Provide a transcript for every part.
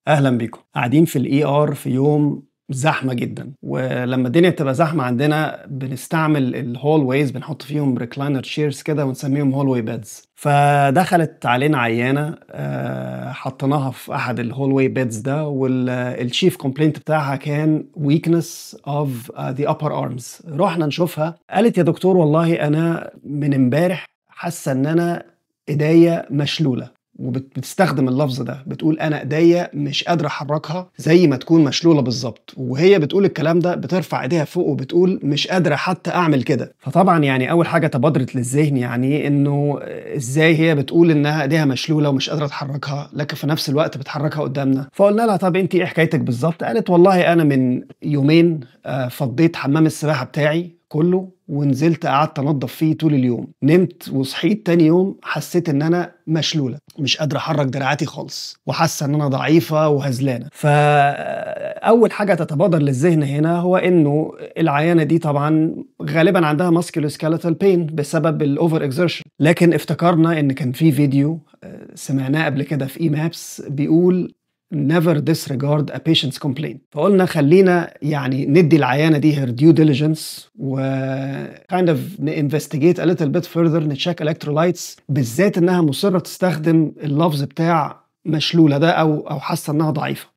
اهلا بيكم قاعدين في الاي ار في يوم زحمه جدا ولما الدنيا بتبقى زحمه عندنا بنستعمل الهول ويز بنحط فيهم ريكلاينر تشيرز كده ونسميهم هول واي بيدز فدخلت علينا عيانه آه، حطيناها في احد الهول واي بيدز ده والشيف كومبلينت بتاعها كان ويكنس اوف ذا upper ارمز رحنا نشوفها قالت يا دكتور والله انا من امبارح حاسه ان انا ايديا مشلوله وبتستخدم اللفظ ده بتقول انا ايديا مش قادره احركها زي ما تكون مشلوله بالظبط وهي بتقول الكلام ده بترفع ايديها فوق وبتقول مش قادره حتى اعمل كده فطبعا يعني اول حاجه تبادرت للذهن يعني انه ازاي هي بتقول انها ايديها مشلوله ومش قادره تحركها لكن في نفس الوقت بتحركها قدامنا فقلنا لها طب انت ايه حكايتك بالظبط قالت والله انا من يومين آه، فضيت حمام السباحه بتاعي كله ونزلت قعدت انضف فيه طول اليوم نمت وصحيت تاني يوم حسيت ان انا مشلوله مش قادره احرك دراعاتي خالص وحاسه ان انا ضعيفه وهزلانه فاول حاجه تتبادر للذهن هنا هو انه العيانه دي طبعا غالبا عندها ماسكيولوسكيلتال بين بسبب الاوفر اكزertion لكن افتكرنا ان كان في فيديو آه، سمعناه قبل كده في اي مابس بيقول never disregard a patient's complaint فقلنا خلينا يعني ندي العيانه دي her due diligence و kind of investigate a little bit further نتشيك electrolytes بالذات انها مصره تستخدم اللفظ بتاع مشلوله ده او او حاسه انها ضعيفه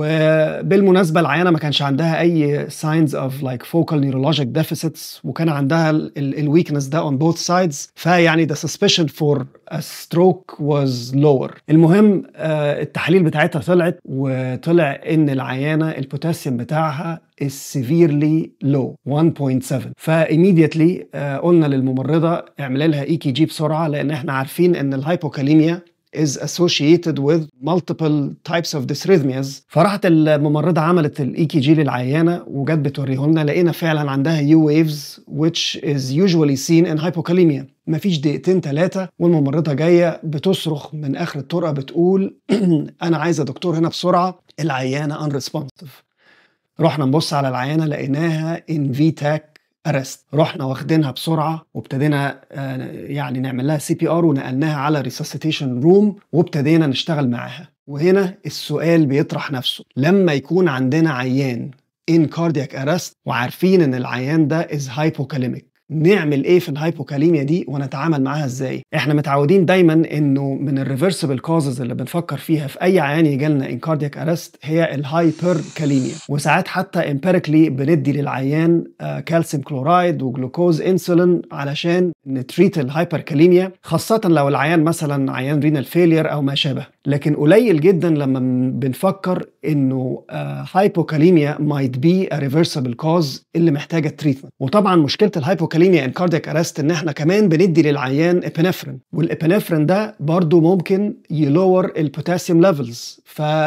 وبالمناسبه العيانه ما كانش عندها اي signs of like focal neurologic deficits وكان عندها الويكنس ده on both sides فيعني the suspicion for a stroke was lower المهم آه، التحاليل بتاعتها طلعت وطلع ان العيانه البوتاسيوم بتاعها is severely low 1.7 فايميديتلي قلنا للممرضه اعملي لها اي كي جي بسرعه لان احنا عارفين ان الهايبوكاليميا is associated with multiple types of dysrhythmias فراحت الممرضة عملت الاي كي جي للعيانة وجت بتوريه لنا لقينا فعلا عندها يو waves which is usually seen in hypokalemia مفيش دقيقتين ثلاثة والممرضة جاية بتصرخ من آخر الطرقة بتقول أنا عايزة دكتور هنا بسرعة العيانة unresponsive رحنا نبص على العيانة لقيناها in VTAC ارست رحنا واخدينها بسرعه وابتدينا آه، يعني نعمل لها سي بي ار ونقلناها على ريسسيتيشن روم وابتدينا نشتغل معاها وهنا السؤال بيطرح نفسه لما يكون عندنا عيان ان كاردياك ارست وعارفين ان العيان ده از هايبوكاليميك نعمل ايه في الهايبوكاليميا دي ونتعامل معاها ازاي احنا متعودين دايما انه من الريفرسبل كوزز اللي بنفكر فيها في اي عيان يجي لنا ان كاردياك ارست هي الهايبر كاليميا وساعات حتى امبيريكلي بندي للعيان كالسيوم كلورايد وجلوكوز انسولين علشان نتريت الهايبر كاليميا خاصه لو العيان مثلا عيان رينال فيلير او ما شابه لكن قليل جدا لما بنفكر انه هايبوكاليميا مايت بي ا ريفرسبل كوز اللي محتاجه تريتمنت وطبعا مشكله الهايبوكاليميا ان كاردياك ارست ان احنا كمان بندي للعيان ابنفرين والابنفرين ده برضو ممكن يلور البوتاسيوم ليفلز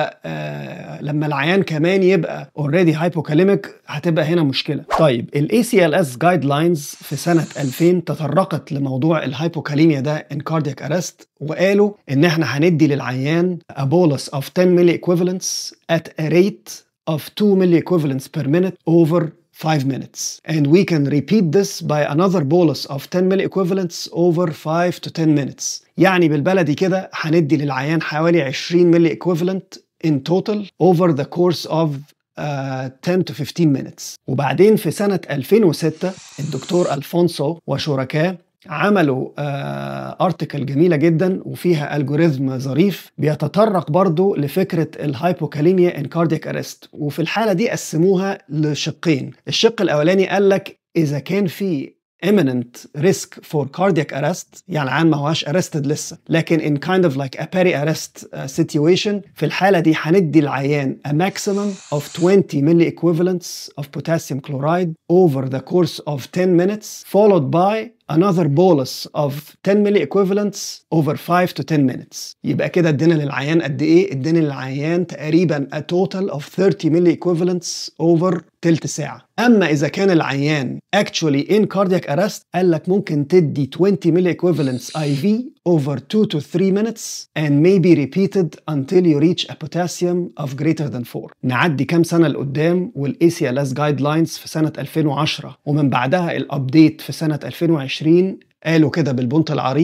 فلما العيان كمان يبقى اوريدي هايبوكاليميك هتبقى هنا مشكله طيب الاي سي ال اس جايد لاينز في سنه 2000 تطرقت لموضوع الهايبوكاليميا ده ان كاردياك ارست وقالوا ان احنا هندي للعيان a bolus of 10 milli equivalents at a rate of 2 milli equivalents per minute over 5 minutes and we can repeat this by another bolus of 10 milli equivalents over 5 to 10 minutes يعني بالبلدي كده هندي للعيان حوالي 20 ملي equivalent in total over the course of uh, 10 to 15 minutes وبعدين في سنة 2006 الدكتور ألفونسو وشركاه عملوا ارتكل جميله جدا وفيها الجوريزم ظريف بيتطرق برضو لفكره الهايبوكاليميا ان كاردياك ارست وفي الحاله دي قسموها لشقين الشق الاولاني قال لك اذا كان في imminent risk for cardiac arrest يعني العيان ما هواش arrested لسه لكن in kind of like a peri arrest uh, situation في الحالة دي هندي العيان a maximum of 20 milli equivalents of potassium chloride over the course of 10 minutes followed by another bolus of 10 milli equivalents over 5 to 10 minutes يبقى كده ادينا للعيان قد ايه ادينا للعيان تقريبا a total of 30 milli equivalents over تلت ساعة أما إذا كان العيان actually in cardiac arrest قال لك ممكن تدي 20 milli equivalents IV over 2 to 3 minutes and may be repeated until you reach a potassium of greater than 4 نعدي كام سنة لقدام وال ACLS guidelines في سنة 2010 ومن بعدها الابديت في سنة 2020 قالوا كده بالبنط العريض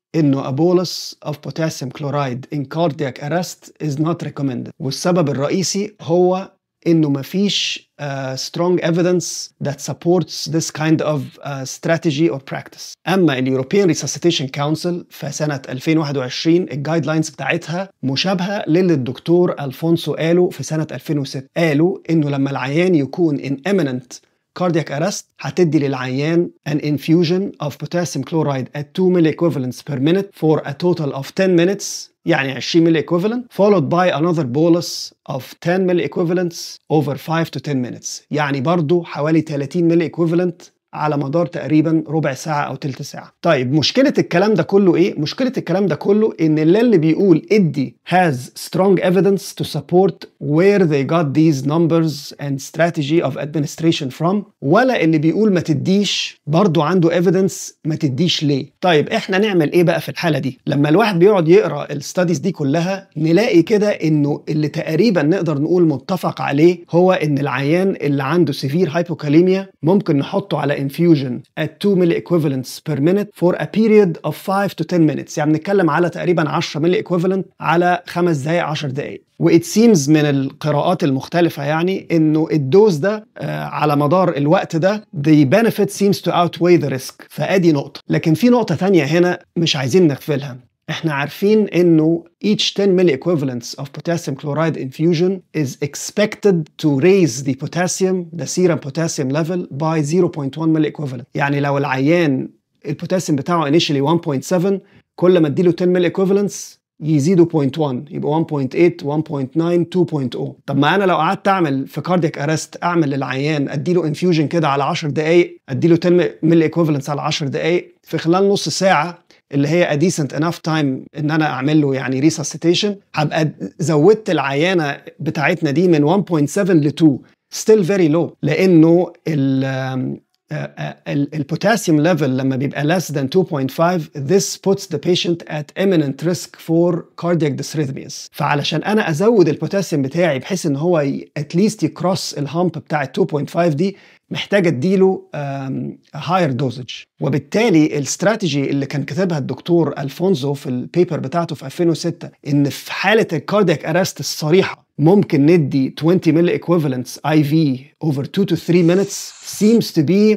انه a bolus of potassium chloride in cardiac arrest is not recommended والسبب الرئيسي هو انه مفيش uh, strong evidence that supports this kind of uh, strategy or practice اما اليوروبيان ريسسيتيشن كونسل في سنه 2021 الجايد لاينز بتاعتها مشابهه للي الدكتور الفونسو قاله في سنه 2006 قالوا انه لما العيان يكون in imminent cardiac arrest هتدي للعيان an infusion of potassium chloride at 2 milliequivalents per minute for a total of 10 minutes يعني 20 ملي equivalent followed by another bolus of 10 ملي equivalents over 5 to 10 minutes يعني برضو حوالي 30 ملي equivalent على مدار تقريبا ربع ساعة أو تلت ساعة. طيب مشكلة الكلام ده كله إيه؟ مشكلة الكلام ده كله إن اللي, اللي بيقول إدي has strong evidence to support where they got these numbers and strategy of administration from ولا اللي بيقول ما تديش برضه عنده evidence ما تديش ليه. طيب إحنا نعمل إيه بقى في الحالة دي؟ لما الواحد بيقعد يقرأ الستاديز دي كلها نلاقي كده إنه اللي تقريبا نقدر نقول متفق عليه هو إن العيان اللي عنده severe hypokalemia ممكن نحطه على infusion at 2 milli equivalents per minute for a period of 5 to 10 minutes يعني بنتكلم على تقريبا 10 milli equivalent على 5 دقائق 10 دقائق وإت سيمز من القراءات المختلفة يعني إنه الدوز ده آه على مدار الوقت ده the benefit seems to outweigh the risk فأدي نقطة لكن في نقطة تانية هنا مش عايزين نغفلها احنا عارفين انه each 10 milli equivalents of potassium chloride infusion is expected to raise the potassium the serum potassium level by 0.1 milli equivalent يعني لو العيان البوتاسيوم بتاعه initially 1.7 كل ما اديله 10 milli equivalents يزيدوا 0.1 يبقى 1.8 1.9 2.0 طب ما انا لو قعدت اعمل في كاردياك ارست اعمل للعيان اديله انفيوجن كده على 10 دقائق اديله 10 ملي ايكوفالنس على 10 دقائق في خلال نص ساعه اللي هي a decent enough time ان انا اعمل له يعني ريسسيتيشن هبقى زودت العيانه بتاعتنا دي من 1.7 ل 2 still very low لانه ال البوتاسيوم ليفل لما بيبقى less than 2.5 this puts the patient at imminent risk for cardiac dysrhythmias فعلشان انا ازود البوتاسيوم بتاعي بحيث ان هو at least يكروس الهامب بتاع 2.5 دي محتاج اديله هاير دوزج وبالتالي الاستراتيجي اللي كان كاتبها الدكتور الفونزو في البيبر بتاعته في 2006 ان في حاله الكاردياك ارست الصريحه ممكن ندي 20 ملي equivalents IV over 2 to 3 minutes seems to be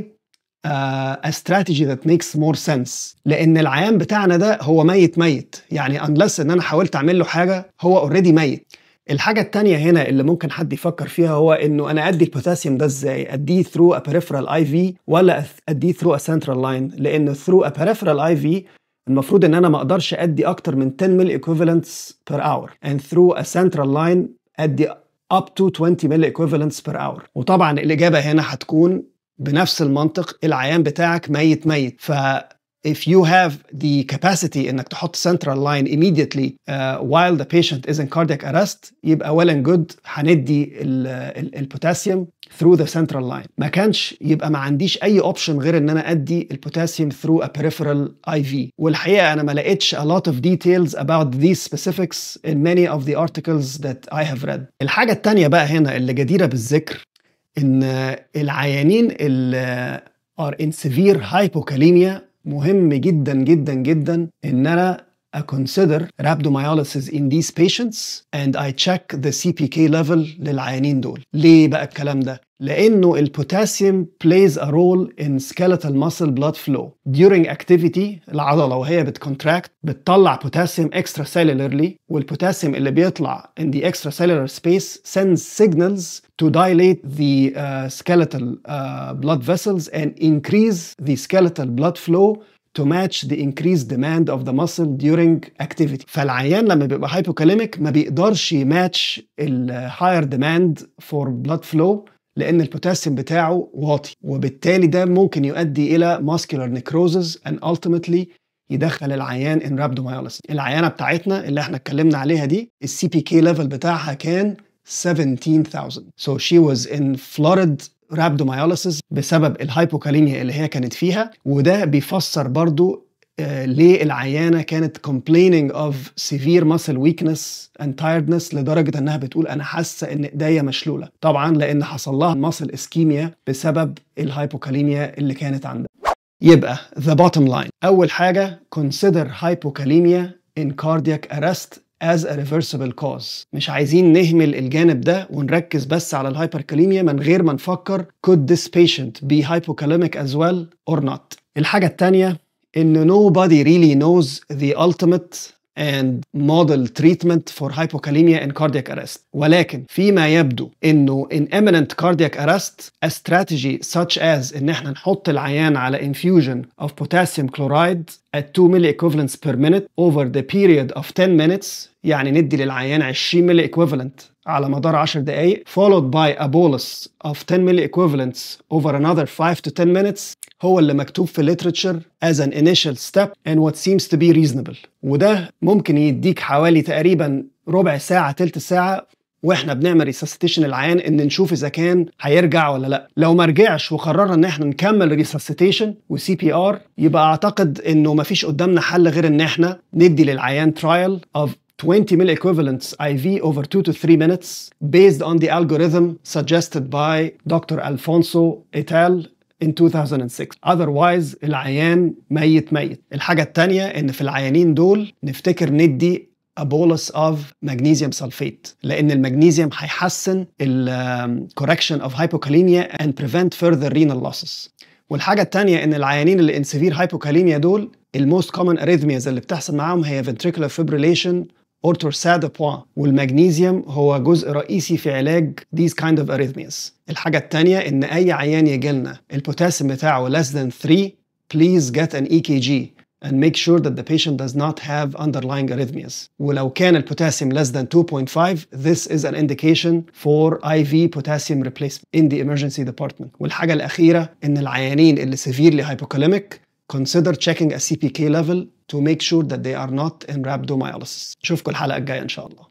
uh, a strategy that makes more sense لان العيان بتاعنا ده هو ميت ميت يعني unless ان انا حاولت اعمل له حاجه هو اوريدي ميت الحاجة التانية هنا اللي ممكن حد يفكر فيها هو انه انا ادي البوتاسيوم ده ازاي؟ اديه through a peripheral IV ولا اديه through a central line؟ لان through a peripheral IV المفروض ان انا ما اقدرش ادي اكتر من 10 ملي equivalents per hour and through a central line ادي up to 20 ملي equivalents per hour وطبعا الاجابة هنا هتكون بنفس المنطق العيان بتاعك ميت ميت ف if you have the capacity انك تحط central line immediately uh, while the patient is in cardiac arrest يبقى well and good هندي البوتاسيوم through the central line ما كانش يبقى ما عنديش اي اوبشن غير ان انا ادي البوتاسيوم through a peripheral IV والحقيقه انا ما لقيتش a lot of details about these specifics in many of the articles that I have read الحاجه الثانيه بقى هنا اللي جديره بالذكر ان العيانين اللي are in severe hypokalemia مهم جدا جدا جدا ان انا consider rhabdomyolysis in these patients and I check the CPK level للعيانين دول ليه بقى الكلام ده لانه البوتاسيوم plays a role in skeletal muscle blood flow during activity العضله وهي بتكونتراكت بتطلع بوتاسيوم extracellularly والبوتاسيوم اللي بيطلع in the extracellular space sends signals to dilate the uh, skeletal uh, blood vessels and increase the skeletal blood flow to match the increased demand of the muscle during activity فالعيان لما بيبقى hypokalemic ما بيقدرش يماتش ال higher demand for blood flow لان البوتاسيوم بتاعه واطي وبالتالي ده ممكن يؤدي الى muscular necrosis and ultimately يدخل العيان in rhabdomyolysis العيانه بتاعتنا اللي احنا اتكلمنا عليها دي السي بي كي ليفل بتاعها كان 17,000 so she was in florid rhabdomyolysis بسبب الهايبوكاليميا اللي هي كانت فيها وده بيفسر برضو آه ليه العيانه كانت complaining of severe muscle weakness and tiredness لدرجه انها بتقول انا حاسه ان ايديا مشلوله طبعا لان حصل لها muscle ischemia بسبب الهايبوكاليميا اللي كانت عندها يبقى the bottom line أول حاجة consider hypokalemia in cardiac arrest as a reversible cause مش عايزين نهمل الجانب ده ونركز بس على الهايبركاليميا من غير ما نفكر could this patient be hypokalemic as well or not الحاجة التانية إن nobody really knows the ultimate and model treatment for hypokalemia in cardiac arrest ولكن فيما يبدو انه in imminent cardiac arrest a strategy such as ان احنا نحط العيان على infusion of potassium chloride at 2 milli equivalents per minute over the period of 10 minutes يعني ندي للعيان 20 milli equivalent على مدار 10 دقائق followed by a bolus of 10 milli equivalents over another 5 to 10 minutes هو اللي مكتوب في literature as an initial step and what seems to be reasonable وده ممكن يديك حوالي تقريبا ربع ساعة تلت ساعة واحنا بنعمل ريسسيتيشن العيان ان نشوف اذا كان هيرجع ولا لا لو ما رجعش وقررنا ان احنا نكمل ريسسيتيشن وسي بي ار يبقى اعتقد انه ما فيش قدامنا حل غير ان احنا ندي للعيان ترايل of 20 milli equivalents IV over 2 to 3 minutes based on the algorithm suggested by Dr. Alfonso et al. in 2006 otherwise العيان ميت ميت الحاجة التانية ان في العيانين دول نفتكر ندي a bolus of magnesium sulfate لان المغنيسيوم هيحسن ال correction of hypokalemia and prevent further renal losses والحاجة التانية ان العيانين اللي in severe hypokalemia دول الموست common arrhythmias اللي بتحصل معاهم هي ventricular fibrillation or torsade de points والمغنيسيوم هو جزء رئيسي في علاج these kind of arrhythmias الحاجة التانية ان اي عيان يجي لنا البوتاسيوم بتاعه less than 3 please get an EKG and make sure that the patient does not have underlying arrhythmias. ولو كان البوتاسيوم less than 2.5 this is an indication for IV potassium replacement in the emergency department. والحاجة الأخيرة إن العيانين اللي severely hypokalemic consider checking a CPK level to make sure that they are not in rhabdomyolysis. نشوفكم الحلقة الجاية إن شاء الله.